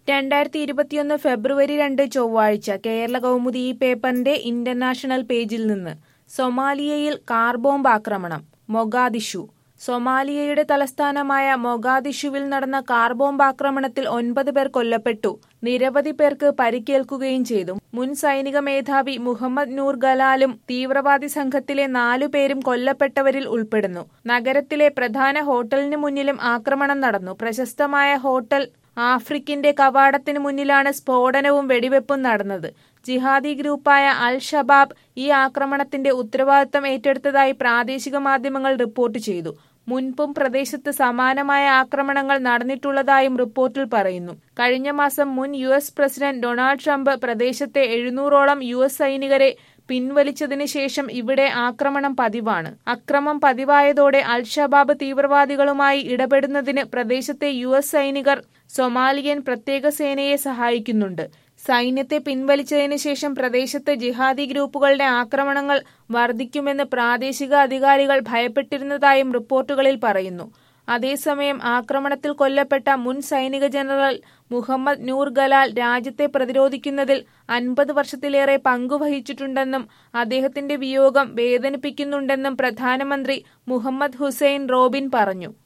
രണ്ടായിരത്തി ഇരുപത്തിയൊന്ന് ഫെബ്രുവരി രണ്ട് ചൊവ്വാഴ്ച കേരള കൗമുദി ഈ പേപ്പറിന്റെ ഇന്റർനാഷണൽ പേജിൽ നിന്ന് സൊമാലിയയിൽ കാർ ബോംബ് ആക്രമണം മൊഗാദിഷു സൊമാലിയയുടെ തലസ്ഥാനമായ മൊഗാദിഷുവിൽ നടന്ന കാർ ബോംബ് ആക്രമണത്തിൽ ഒൻപത് പേർ കൊല്ലപ്പെട്ടു നിരവധി പേർക്ക് പരിക്കേൽക്കുകയും ചെയ്തു മുൻ സൈനിക മേധാവി മുഹമ്മദ് നൂർ ഗലാലും തീവ്രവാദി സംഘത്തിലെ നാലു പേരും കൊല്ലപ്പെട്ടവരിൽ ഉൾപ്പെടുന്നു നഗരത്തിലെ പ്രധാന ഹോട്ടലിന് മുന്നിലും ആക്രമണം നടന്നു പ്രശസ്തമായ ഹോട്ടൽ ആഫ്രിക്കിന്റെ കവാടത്തിന് മുന്നിലാണ് സ്ഫോടനവും വെടിവെപ്പും നടന്നത് ജിഹാദി ഗ്രൂപ്പായ അൽ ഷബാബ് ഈ ആക്രമണത്തിന്റെ ഉത്തരവാദിത്തം ഏറ്റെടുത്തതായി പ്രാദേശിക മാധ്യമങ്ങൾ റിപ്പോർട്ട് ചെയ്തു മുൻപും പ്രദേശത്ത് സമാനമായ ആക്രമണങ്ങൾ നടന്നിട്ടുള്ളതായും റിപ്പോർട്ടിൽ പറയുന്നു കഴിഞ്ഞ മാസം മുൻ U S president Donald Trump പ്രദേശത്തെ എഴുന്നൂറോളം യു എസ് സൈനികരെ പിൻവലിച്ചതിന് ശേഷം ഇവിടെ ആക്രമണം പതിവാണ് അക്രമം പതിവായതോടെ അൽ ഷബാബ് തീവ്രവാദികളുമായി ഇടപെടുന്നതിന് പ്രദേശത്തെ യു എസ് സൈനികർ സൊമാലിയൻ പ്രത്യേക സേനയെ സഹായിക്കുന്നുണ്ട് സൈന്യത്തെ പിൻവലിച്ചതിന് ശേഷം പ്രദേശത്ത് ജിഹാദി ഗ്രൂപ്പുകളുടെ ആക്രമണങ്ങൾ വർദ്ധിക്കുമെന്ന് പ്രാദേശിക അധികാരികൾ ഭയപ്പെട്ടിരുന്നതായും റിപ്പോർട്ടുകളിൽ പറയുന്നു അതേസമയം ആക്രമണത്തിൽ കൊല്ലപ്പെട്ട മുൻ സൈനിക ജനറൽ മുഹമ്മദ് നൂർ ഗലാൽ രാജ്യത്തെ പ്രതിരോധിക്കുന്നതിൽ അൻപത് വർഷത്തിലേറെ പങ്കുവഹിച്ചിട്ടുണ്ടെന്നും അദ്ദേഹത്തിന്റെ വിയോഗം വേദനിപ്പിക്കുന്നുണ്ടെന്നും പ്രധാനമന്ത്രി മുഹമ്മദ് ഹുസൈൻ റോബിൻ പറഞ്ഞു